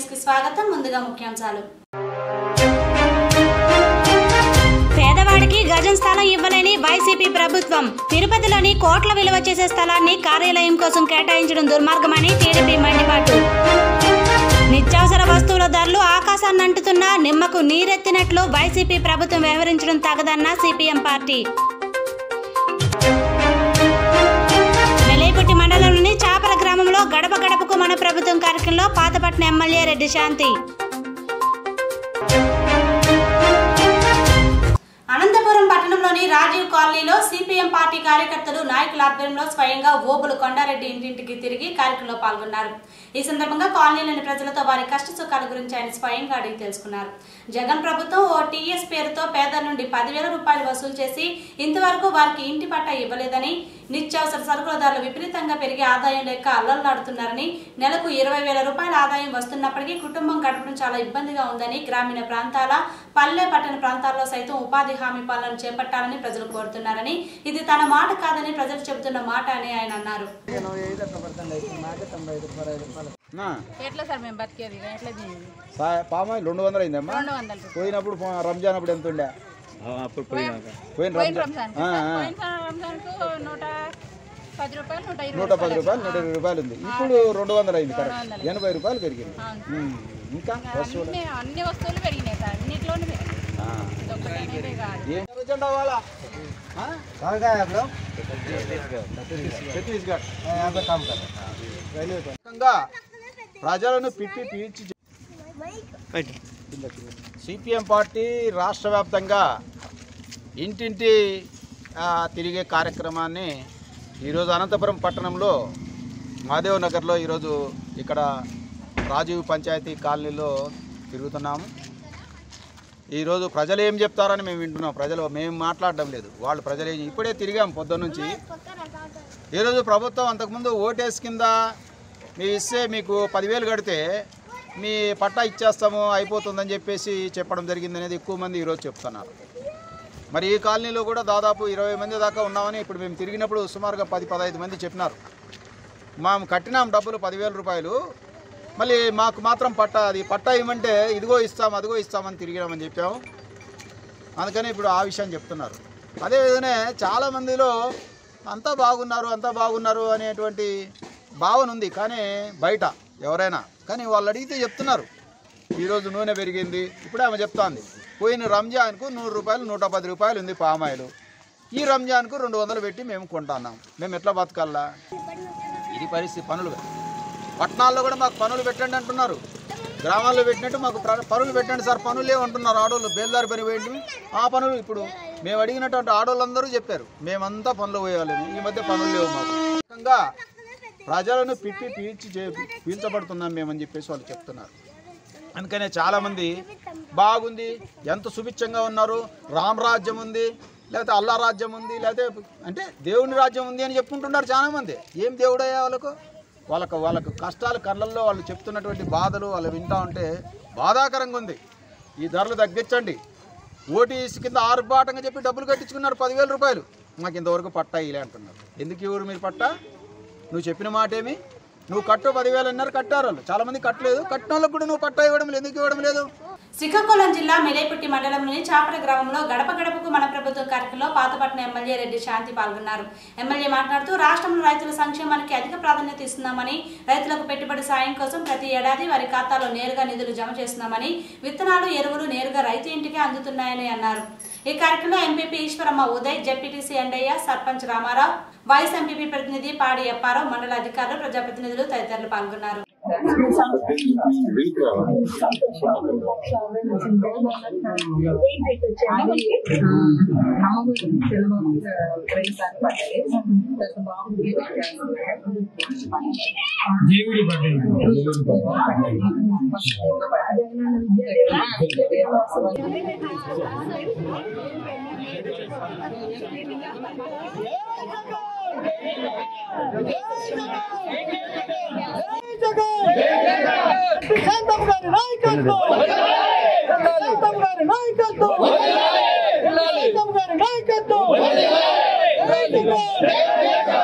News కి స్వాగతం ముందుగా ముఖ్యాంశాలు పేదవాడికి గజం స్థలం ఇవ్వలేని వైసీపీ ప్రభుత్వం తిరుపతిలోని కోట్ల విలువ చేసే స్థలాన్ని కార్యాలయం కోసం కేటాయించడం దుర్మార్గమని టీడీపీ మండిపాటు నిత్యావసర వస్తువుల ధరలు ఆకాశాన్ని అంటుతున్నా నిమ్మకు నీరెత్తినట్లు వైసీపీ ప్రభుత్వం వ్యవహరించడం తగదన్న సిపిఎం పార్టీ వెలేపుట్టి మండలంలోని చాపల గ్రామంలో గడప గడపకు మన ప్రభుత్వం కార్యక్రమంలో పాతపట్నం ఎమ్మెల్యే రెడ్డి శాంతి అనంతపురం పట్టణంలోని రాజీవ్ కాలనీలో సిపిఎం పార్టీ కార్యకర్తలు నాయకుల ఆధ్వర్యంలో స్వయంగా ఓబులు కొండారెడ్డి ఇంటింటికి తిరిగి కార్యక్రమంలో పాల్గొన్నారు ఈ సందర్భంగా కాలనీలోని ప్రజలతో వారి కష్ట సుఖాల గురించి ఆయన స్వయంగా అడిగి తెలుసుకున్నారు జగన్ ప్రభుత్వం ఓ టీఎస్ పేరుతో పేదల నుండి పదివేల రూపాయలు వసూలు చేసి ఇంతవరకు వారికి ఇంటి పట్టా ఇవ్వలేదని నిత్యావసర సరుకుల ధరలు విపరీతంగా పెరిగి ఆదాయం లేక అల్లల్లాడుతున్నారని నెలకు ఇరవై వేల రూపాయల ఆదాయం వస్తున్నప్పటికీ కుటుంబం గడపడం చాలా ఇబ్బందిగా ఉందని గ్రామీణ ప్రాంతాల పల్లె పట్టణ ప్రాంతాల్లో సైతం ఉపాధి హామీ పనులను చేపట్టాలని ప్రజలు కోరుతున్నారని ఇది తన మాట కాదని ప్రజలు చెబుతున్న మాట అని ఆయన అన్నారు నా, ఎట్లా సార్ మేము బతికేది ఎట్లా దీన్ని సా- పామాయిల్ రెండు వందలు అయిందమ్మా రెండు వందల రూపాయలు పోయినప్పుడు పో- రంజాన్ అప్పుడు ఎంత ఉండే పోయిన పోయిన రంజాన్ రంజాన్ ఆ, ఆ. పోయిన రంజాన్కు నూట పది రూపాయలు నూట ఇరవై నూట పది రూపాయలు నూట ఇరవై రూపాయలు ఉంది ఇప్పుడు రెండు వందలు అయింది కరెక్ట్ ఎనభై రూపాయలు పెరిగింది ఉమ్, ఇంకా వస్తువులు అన్ని అన్ని వస్తువులు పెరిగినాయి సార్ అన్నిట్లోనే పెరిగినాయి ఇదొక్కటేనే కాదు ఏం ఎర్రజెండా వాళ్ళ? ఆ? ఛత్తీస్గఢ్ రైల్వే పని. ముఖ్యంగా ప్రజలను పిప్పి పీల్చి సిపిఎం పార్టీ రాష్ట్ర వ్యాప్తంగా ఇంటింటి ఆ, తిరిగే కార్యక్రమాన్ని ఈరోజు అనంతపురం పట్టణంలో మాదేవ్ నగర్లో ఈరోజు ఇక్కడ రాజీవ్ పంచాయతీ కాలనీలో తిరుగుతున్నాము ఈరోజు ప్రజలు ఏం చెప్తారని మేము వింటున్నాం ప్రజలు మేము మాట్లాడడం లేదు వాళ్ళు ప్రజలు ఏం- ఇప్పుడే తిరిగాం పొద్దున్న నుంచి ఈరోజు ప్రభుత్వం అంతకుముందు ఓటేస్ కింద మీ ఇస్తే మీకు పదివేలు కడితే మీ పట్టా ఇచ్చేస్తాము అయిపోతుందని చెప్పేసి చెప్పడం జరిగింది అనేది ఎక్కువ మంది ఈరోజు చెప్తున్నారు మరి ఈ కాలనీలో కూడా దాదాపు ఇరవై మంది దాకా ఉన్నామని ఇప్పుడు మేము తిరిగినప్పుడు సుమారుగా పది పదహైదు మంది చెప్పినారు మేము కట్టినాం డబ్బులు పదివేల రూపాయలు మళ్ళీ మాకు మాత్రం పట్టా అది పట్టా ఇవ్వమంటే ఇదిగో ఇస్తాం అదిగో ఇస్తామని తిరిగినామని చెప్పాము అందుకని ఇప్పుడు ఆ విషయం చెప్తున్నారు అదేవిధంగా చాలామందిలో అంతా బాగున్నారు అంతా బాగున్నారు అనేటువంటి భావన ఉంది కానీ బయట ఎవరైనా కానీ వాళ్ళు అడిగితే చెప్తున్నారు ఈరోజు నూనె పెరిగింది ఇప్పుడు ఆమె చెప్తాంది పోయిన రంజాన్కు నూరు రూపాయలు నూట పది రూపాయలు ఉంది పామాయిలు ఈ రంజాన్కు రెండు వందలు పెట్టి మేము కొంటున్నాం మేము ఎట్లా బతకాలా ఇది పరిస్థితి పనులు పట్టణాల్లో కూడా మాకు పనులు పెట్టండి అంటున్నారు గ్రామాల్లో పెట్టినట్టు మాకు ప్ర- పనులు పెట్టండి సార్ పనులు లేవంటున్నారు ఆడోళ్ళు బేల్దారి పని పోయింది ఆ పనులు ఇప్పుడు మేము అడిగినటువంటి ఆడోళ్ళందరూ చెప్పారు మేమంతా పనులు పోయాలని ఈ మధ్య పనులు లేవు మాకు ముఖ్యంగా ప్రజలను పిప్పి పీల్చి చే- పీల్చబడుతున్నాం మేమని చెప్పేసి వాళ్ళు చెప్తున్నారు అందుకనే చాలామంది బాగుంది ఎంత సుభిక్షంగా ఉన్నారు రామరాజ్యం ఉంది లేకపోతే అల్లా రాజ్యం ఉంది లేకపోతే అంటే దేవుని రాజ్యం ఉంది అని చెప్పుకుంటున్నారు చాలామంది ఏం దేవుడయ్యా వాళ్ళకు వాళ్ళకు వాళ్ళకు కష్టాలు కళ్ళల్లో వాళ్ళు చెప్తున్నటువంటి బాధలు వాళ్ళు వింటా ఉంటే బాధాకరంగా ఉంది ఈ ధరలు తగ్గించండి ఓటీసీ కింద ఆర్భాటంగా చెప్పి డబ్బులు కట్టించుకున్నారు పదివేల రూపాయలు మాకు ఇంతవరకు పట్టా ఇలే అంటున్నారు ఎందుకు ఇవ్వరు మీరు పట్టా నువ్వు చెప్పిన మాట ఏమి నువ్వు కట్టు పదివేలు అన్నారు కట్టారు వాళ్ళు చాలా మంది కట్టలేదు కట్టిన వాళ్ళకి కూడా నువ్వు పట్టా ఇవ్వడం లేదు ఎందుకు ఇవ్వడం లేదు శ్రీకాకుళం జిల్లా మెలేపుట్టి మండలంలోని చాపల గ్రామంలో గడప గడపకు మన ప్రభుత్వం కార్యక్రమంలో పాతపట్నం ఎమ్మెల్యే రెడ్డి శాంతి పాల్గొన్నారు ఎమ్మెల్యే మాట్లాడుతూ రాష్ట్రంలో రైతుల సంక్షేమానికి అధిక ప్రాధాన్యత ఇస్తున్నామని రైతులకు పెట్టుబడి సాయం కోసం ప్రతి ఏడాది వారి ఖాతాలో నేరుగా నిధులు జమ చేస్తున్నామని విత్తనాలు ఎరువులు నేరుగా రైతు ఇంటికే అందుతున్నాయని అన్నారు ఈ కార్యక్రమంలో MPP Eswaramma Uday ZPTC Andayya sarpanch Ramarao vice MPP ప్రతినిధి పాడి అప్పారావు మండల అధికారులు ప్రజాప్రతినిధులు తదితరులు పాల్గొన్నారు జీవిడి పడ్డది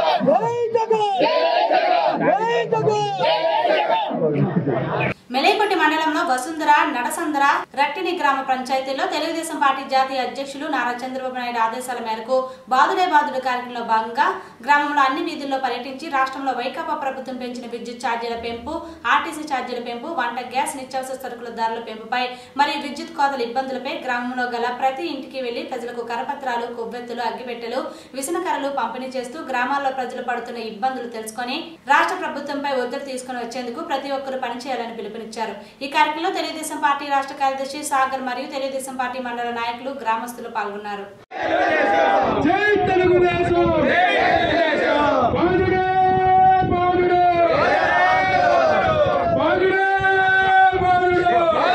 మెలేపట్టి మండలంలో వసుంధర నడసందర రట్టిని గ్రామ పంచాయతీలో తెలుగుదేశం పార్టీ జాతీయ అధ్యక్షులు నారా చంద్రబాబు నాయుడు ఆదేశాల మేరకు బాదుడే బాదుడు కార్యక్రమంలో భాగంగా గ్రామంలో అన్ని వీధుల్లో పర్యటించి రాష్ట్రంలో వైకాపా ప్రభుత్వం పెంచిన విద్యుత్ ఛార్జీల పెంపు ఆర్టీసీ ఛార్జీల పెంపు వంట గ్యాస్ నిత్యావసర సరుకుల ధరల పెంపుపై మరియు విద్యుత్ కోతల ఇబ్బందులపై గ్రామంలో గల ప్రతి ఇంటికి వెళ్లి ప్రజలకు కరపత్రాలు కొవ్వెత్తులు అగ్గిపెట్టెలు విసనకరలు పంపిణీ చేస్తూ గ్రామాల్లో ప్రజలు పడుతున్న ఇబ్బందులు తెలుసుకొని రాష్ట్ర ప్రభుత్వంపై ఒత్తిడి తీసుకుని వచ్చేందుకు ప్రతి ఒక్కరూ పనిచేయాలని పిలుపునిచ్చారు ఈ కార్యక్రమంలో తెలుగుదేశం పార్టీ రాష్ట్ర కార్యదర్శి సాగర్ మరియు తెలుగుదేశం పార్టీ మండల నాయకులు గ్రామస్తులు పాల్గొన్నారు జై తెలుగుదేశం బాగుడే బాగుడే బాగుడే బాగుడే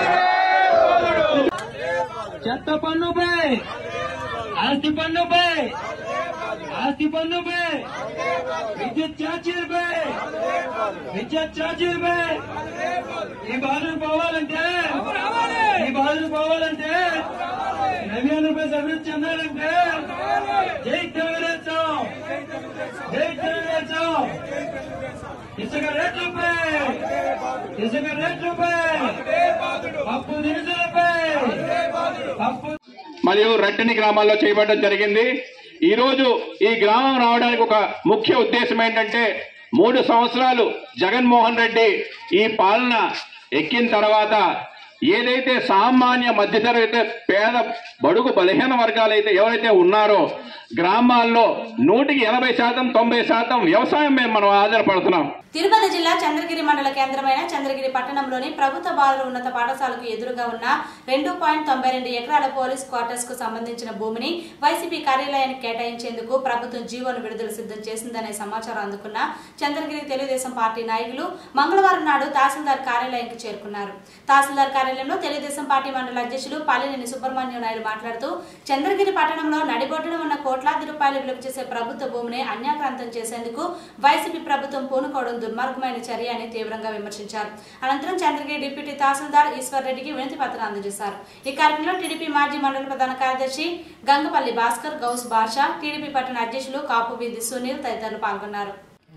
చెత్త పన్నుపై ఆస్తి పన్నుపై ఆస్తి పన్నుపై విద్యుత్ ఛార్జీలపై విద్యుత్ ఛార్జీలపై ఈ బాధలు పోవాలంటే ఈ బాధలు పోవాలంటే నవ్యాన్ని రూపాయలు అభివృద్ధి చెందాలంటే జై తెలుగుదేశం జై తెలుగుదేశం ఇసుక రేట్లపై ఇసుక రేట్లపై పప్పు దినుసులపై పప్పు మరియు రట్టని గ్రామాల్లో చేయబడడం జరిగింది ఈ రోజు ఈ గ్రామం రావడానికి ఒక ముఖ్య ఉద్దేశం ఏంటంటే మూడు సంవత్సరాలు జగన్మోహన్ రెడ్డి ఈ పాలన ఎక్కిన తర్వాత ఏదైతే సామాన్య మధ్యతరగతి పేద బడుగు బలహీన వర్గాలు అయితే ఎవరైతే ఉన్నారో గ్రామాల్లో నూటికి ఎనభై శాతం తొంభై శాతం వ్యవసాయం మీద మనం ఆధారపడుతున్నాం తిరుపతి జిల్లా చంద్రగిరి మండల కేంద్రమైన చంద్రగిరి పట్టణంలోని ప్రభుత్వ బాలుర ఉన్నత పాఠశాలకు ఎదురుగా ఉన్న రెండు పాయింట్ తొంభై రెండు ఎకరాల పోలీస్ క్వార్టర్స్ కు సంబంధించిన భూమిని వైసీపీ కార్యాలయానికి కేటాయించేందుకు ప్రభుత్వం జీవోను విడుదల సిద్ధం చేసిందనే సమాచారం అందుకున్న చంద్రగిరి తెలుగుదేశం పార్టీ నాయకులు మంగళవారం నాడు తహసీల్దార్ కార్యాలయానికి చేరుకున్నారు తహసీల్దార్ కార్యాలయంలో తెలుగుదేశం పార్టీ మండల అధ్యక్షులు పాలినేని సుబ్రహ్మణ్యం నాయుడు మాట్లాడుతూ చంద్రగిరి పట్టణంలో నడిబొడ్డున ఉన్న కోట్లాది రూపాయలు విలువ చేసే ప్రభుత్వ భూమిని అన్యాక్రాంతం చేసేందుకు వైసీపీ ప్రభుత్వం పూనుకోవడం దుర్మార్గమైన చర్య అని తీవ్రంగా విమర్శించారు అనంతరం చంద్రగిరి డిప్యూటీ తహసీల్దార్ ఈశ్వర్ రెడ్డికి వినతి పత్రం అందజేశారు ఈ కార్యక్రమంలో టీడీపీ మాజీ మండల ప్రధాన కార్యదర్శి గంగపల్లి భాస్కర్ గౌస్ బాషా టీడీపీ పట్టణ అధ్యక్షులు కాపు వీధి సునీల్ తదితరులు పాల్గొన్నారు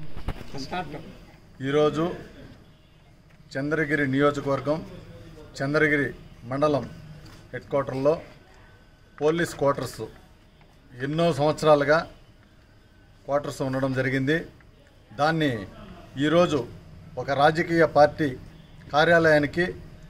ఈరోజు చంద్రగిరి నియోజకవర్గం చంద్రగిరి మండలం హెడ్ క్వార్టర్లో పోలీస్ క్వార్టర్స్ ఎన్నో సంవత్సరాలుగా క్వార్టర్స్ ఉండడం జరిగింది దాన్ని ఈరోజు ఒక రాజకీయ పార్టీ కార్యాలయానికి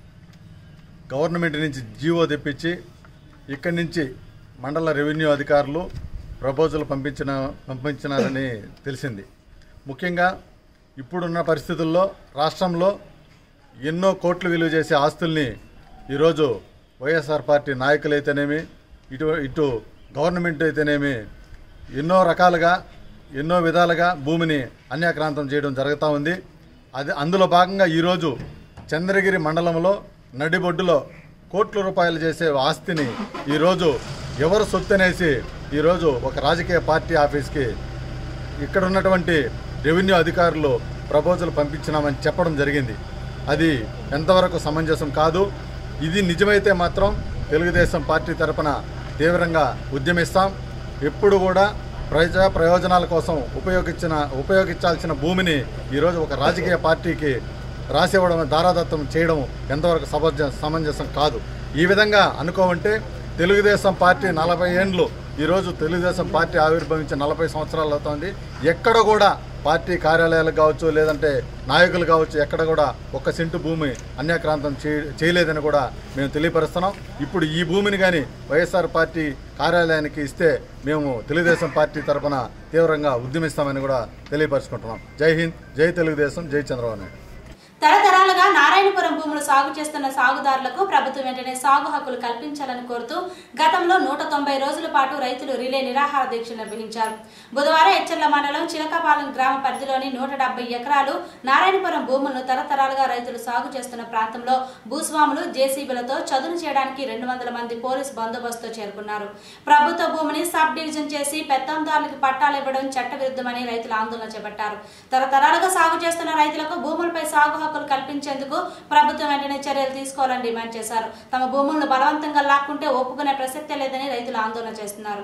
గవర్నమెంట్ నుంచి జీవో తెప్పించి ఇక్కడి నుంచి మండల రెవెన్యూ అధికారులు ప్రపోజల్ పంపించిన పంపించినారని తెలిసింది ముఖ్యంగా ఇప్పుడున్న పరిస్థితుల్లో రాష్ట్రంలో ఎన్నో కోట్లు విలువ చేసే ఆస్తుల్ని ఈరోజు వైఎస్ఆర్ పార్టీ నాయకులైతేనేమి ఇటు ఇటు గవర్నమెంట్ అయితేనేమి ఎన్నో రకాలుగా ఎన్నో విధాలుగా భూమిని అన్యాక్రాంతం చేయడం జరుగుతూ ఉంది అది అందులో భాగంగా ఈరోజు చంద్రగిరి మండలంలో నడిబొడ్డులో కోట్ల రూపాయలు చేసే ఆస్తిని ఈరోజు ఎవరు సొత్తనేసి ఈరోజు ఒక రాజకీయ పార్టీ ఆఫీస్కి ఇక్కడ ఉన్నటువంటి రెవెన్యూ అధికారులు ప్రపోజల్ పంపించినామని చెప్పడం జరిగింది అది ఎంతవరకు సమంజసం కాదు ఇది నిజమైతే మాత్రం తెలుగుదేశం పార్టీ తరపున తీవ్రంగా ఉద్యమిస్తాం ఎప్పుడు కూడా ప్రజా ప్రయోజనాల కోసం ఉపయోగించిన ఉపయోగించాల్సిన భూమిని ఈరోజు ఒక రాజకీయ పార్టీకి రాసివ్వడం దారాదత్తం చేయడం ఎంతవరకు సమంజ సమంజసం కాదు ఈ విధంగా అనుకోమంటే తెలుగుదేశం పార్టీ నలభై ఏండ్లు ఈరోజు తెలుగుదేశం పార్టీ ఆవిర్భవించి నలభై సంవత్సరాలు అవుతోంది ఎక్కడ కూడా పార్టీ కార్యాలయాలు కావచ్చు లేదంటే నాయకులు కావచ్చు ఎక్కడ కూడా ఒక్క సెంటు భూమి అన్యాక్రాంతం చే- చేయలేదని కూడా మేము తెలియపరుస్తున్నాం ఇప్పుడు ఈ భూమిని కానీ వైఎస్ఆర్ పార్టీ కార్యాలయానికి ఇస్తే మేము తెలుగుదేశం పార్టీ తరఫున తీవ్రంగా ఉద్యమిస్తామని కూడా తెలియపరుచుకుంటున్నాం జై హింద్ జై తెలుగుదేశం జై చంద్రబాబు నాయుడు తరతరాలుగా నారాయణపురం భూములు సాగు చేస్తున్న సాగుదారులకు ప్రభుత్వం వెంటనే సాగు హక్కులు కల్పించాలని కోరుతూ గతంలో నూట తొంభై రోజుల పాటు రైతులు రిలే నిరాహార దీక్ష నిర్వహించారు బుధవారం ఎచ్చర్ల మండలం చిలకపాలెం గ్రామ పరిధిలోని నూట డెబ్బై ఎకరాలు నారాయణపురం భూములను తరతరాలుగా రైతులు సాగు చేస్తున్న ప్రాంతంలో భూస్వాములు జేసీబీలతో చదును చేయడానికి రెండు వందల మంది పోలీసు బందోబస్తుతో చేరుకున్నారు ప్రభుత్వ భూమిని సబ్ డివిజన్ చేసి పెత్తందారులకు పట్టాలు ఇవ్వడం చట్టవిరుద్ధమని రైతులు ఆందోళన చేపట్టారు తరతరాలుగా సాగు చేస్తున్న రైతులకు భూములపై సాగు హక్కులు కల్పించేందుకు ప్రభుత్వం వెంటనే చర్యలు తీసుకోవాలని డిమాండ్ చేశారు తమ భూములను బలవంతంగా లాక్కుంటే ఒప్పుకునే ప్రసక్తే లేదని రైతులు ఆందోళన చేస్తున్నారు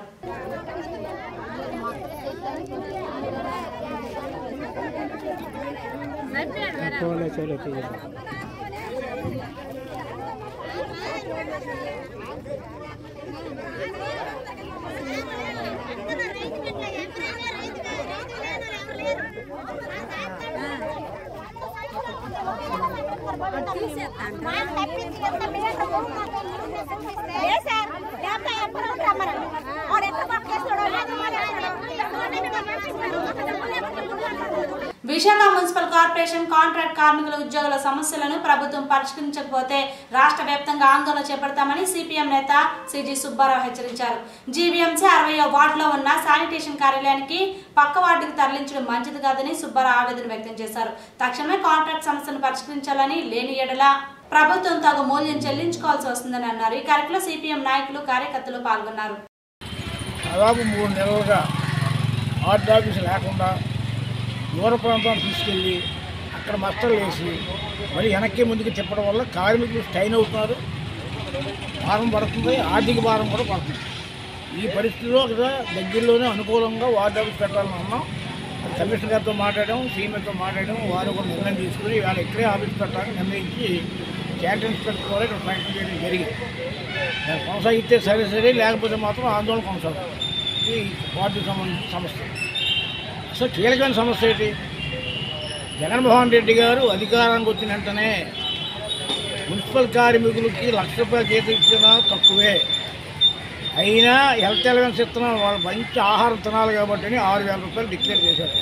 విశాఖ మున్సిపల్ కార్పొరేషన్ కాంట్రాక్ట్ కార్మికుల ఉద్యోగుల సమస్యలను ప్రభుత్వం పరిష్కరించకపోతే రాష్ట్ర వ్యాప్తంగా ఆందోళన చేపడతామని సిపిఎం నేత సిజి సుబ్బారావు హెచ్చరించారు జీవీఎంసీ అరవయో వార్డులో ఉన్న శానిటేషన్ కార్యాలయానికి పక్క వార్డుకు తరలించడం మంచిది కాదని సుబ్బారావు ఆవేదన వ్యక్తం చేశారు తక్షణమే కాంట్రాక్ట్ సమస్యను పరిష్కరించాలని లేని ఎడల ప్రభుత్వం తగు మూల్యం చెల్లించుకోవాల్సి వస్తుందని అన్నారు ఈ కార్యక్రమంలో సిపిఎం నాయకులు కార్యకర్తలు పాల్గొన్నారు దాదాపు మూడు నెలలుగా ఆర్ట్ ఆఫీస్ లేకుండా దూర ప్రాంతానికి తీసుకెళ్ళి అక్కడ మస్తలు వేసి మరి వెనక్కి ముందుకు తిప్పడం వల్ల కార్మికులు స్టైన్ అవుతున్నారు భారం పడుతుంది ఆర్థిక భారం కూడా పడుతుంది ఈ పరిస్థితిలో కదా దగ్గరలోనే అనుకూలంగా వార్డ్ ఆఫీస్ పెట్టాలని ఉన్నాం అది కమిషనర్ గారితో మాట్లాడడం సీఎంతో మాట్లాడడం వారు కూడా నిర్ణయం తీసుకుని ఇవాళ ఇక్కడే ఆఫీస్ పెట్టాలని నిర్ణయించి క్యాటర్ ఇన్స్పెక్టర్ కూడా ఇక్కడ ప్రకటన చేయడం జరిగింది దాన్ని కొనసాగితే సరే సరే లేకపోతే మాత్రం ఆందోళన కొనసాగుతుంది ఈ వార్డుకు సంబంధించిన సమస్య అసలు కీలకమైన సమస్య ఏంటి జగన్మోహన్ రెడ్డి గారు అధికారానికి వచ్చిన వెంటనే మున్సిపల్ కార్మికులకి లక్ష రూపాయల జీతం ఇచ్చినా తక్కువే అయినా హెల్త్ అలవెన్స్ ఇస్తున్నాం వాళ్ళు మంచి ఆహారం తినాలి కాబట్టి అని ఆరు వేల రూపాయలు డిక్లేర్ చేశాడు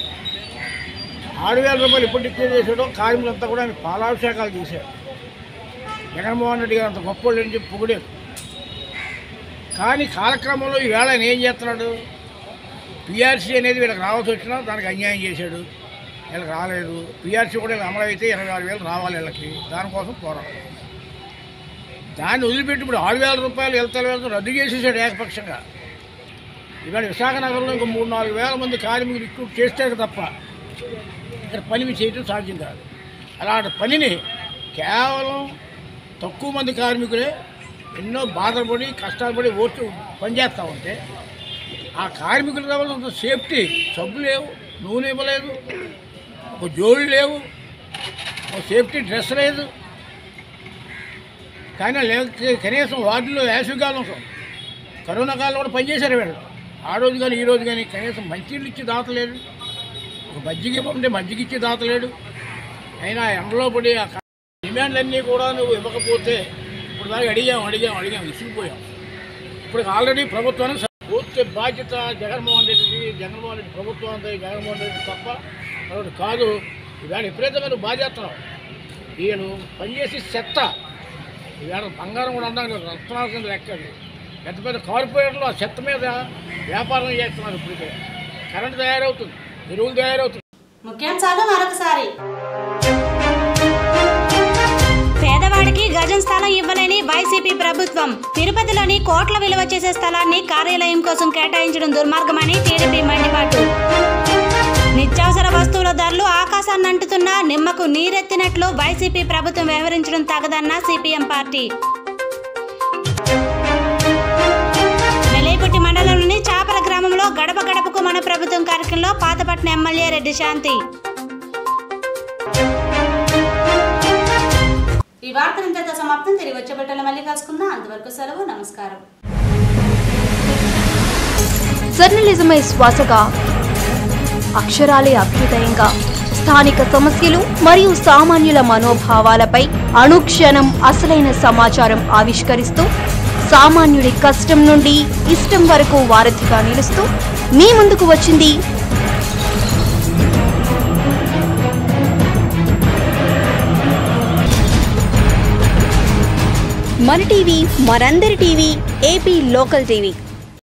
ఆరు వేల రూపాయలు ఎప్పుడు డిక్లేర్ చేశాడో కార్మికులంతా కూడా ఆయన పాలాభిషేకాలు చేశారు జగన్మోహన్ రెడ్డి గారు అంత గొప్ప అని చెప్పి పొగిడారు కానీ కాలక్రమంలో ఈవేళ ఆయన ఏం చేస్తున్నాడు పిఆర్సీ అనేది వీళ్ళకి రావాల్సి వచ్చినా దానికి అన్యాయం చేశాడు వీళ్ళకి రాలేదు పిఆర్సీ కూడా వీళ్ళకి అమలైతే ఇరవై ఆరు వేలు రావాలి వీళ్ళకి దానికోసం పోరాటం దాన్ని వదిలిపెట్టి ఇప్పుడు ఆరు వేల రూపాయలు వెళ్తారు వెళ్తారు రద్దు చేసేసాడు ఏకపక్షంగా ఇవాళ విశాఖ నగరంలో ఇంకో మూడు నాలుగు వేల మంది కార్మికులు రిక్రూట్ చేస్తే తప్ప ఇక్కడ పని చేయడం సాధ్యం కాదు అలాంటి పనిని కేవలం తక్కువ మంది కార్మికులే ఎన్నో బాధలు పడి కష్టాలు పడి ఓటు పనిచేస్తూ ఉంటే ఆ కార్మికులకు కావాల్సిన సేఫ్టీ సబ్బు లేవు నూనె ఇవ్వలేదు ఒక జోళ్ళు లేవు ఒక సేఫ్టీ డ్రెస్ లేదు కానీ లేకపోతే కనీసం వార్డులో వేసవికాలం కరోనా కాలంలో కూడా పనిచేశారు వీళ్ళు ఆ రోజు కానీ ఈ రోజు కానీ కనీసం మంచినీళ్ళు ఇచ్చి దాతలేడు ఒక మజ్జిగ ఇవ్వమంటే మజ్జిగ ఇచ్చి దాతలేడు అయినా ఎండలో పడి ఆ డిమాండ్లన్నీ కూడా నువ్వు ఇవ్వకపోతే ఇప్పుడు దాకా అడిగాం అడిగాం అడిగాం విసిగిపోయాం ఇప్పుడు ఆల్రెడీ ప్రభుత్వానికి పూర్తి బాధ్యత జగన్మోహన్ రెడ్డికి జగన్మోహన్ రెడ్డి ప్రభుత్వం అంతా జగన్మోహన్ రెడ్డి తప్ప మరొకటి కాదు ఇవాళ ఎప్పుడైతే మీరు బాధ్యతలు ఈయన పనిచేసి చెత్త ఇవాళ బంగారం కూడా అందాక రత్నాల కింద లెక్కది పెద్ద పెద్ద కార్పొరేట్లు ఆ చెత్త మీద వ్యాపారం చేస్తున్నారు ఇప్పటికే కరెంట్ తయారవుతుంది ఎరువులు తయారవుతుంది ముఖ్యాంశాలు మరొకసారి పేదవాడికి గజం స్థలం ఇవ్వలేని వైసీపీ ప్రభుత్వం తిరుపతిలోని కోట్ల విలువ చేసే స్థలాన్ని కార్యాలయం కోసం కేటాయించడం దుర్మార్గమని టీడీపీ మండిపాటు నిత్యావసర వస్తువుల ధరలు ఆకాశాన్ని అంటుతున్న నిమ్మకు నీరెత్తినట్లు వైసీపీ ప్రభుత్వం వ్యవహరించడం తగదన్న సిపిఎం పార్టీ వెలైపుట్టి మండలంలోని చాపల గ్రామంలో గడప గడపకు మన ప్రభుత్వం కార్యక్రమంలో పాతపట్నం ఎమ్మెల్యే రెడ్డి శాంతి ఈ వార్తలు ఇంతతో సమాప్తం తిరిగి వచ్చే బిడ్డలు మళ్ళీ కలుసుకుందాం అంతవరకు సెలవు నమస్కారం జర్నలిజమే శ్వాసగా అక్షరాలే అభ్యుదయంగా స్థానిక సమస్యలు మరియు సామాన్యుల మనోభావాలపై అనుక్షణం అసలైన సమాచారం ఆవిష్కరిస్తూ సామాన్యుడి కష్టం నుండి ఇష్టం వరకు వారధిగా నిలుస్తూ మీ ముందుకు వచ్చింది మన టీవీ మనందరి టీవీ ఏపీ లోకల్ టీవీ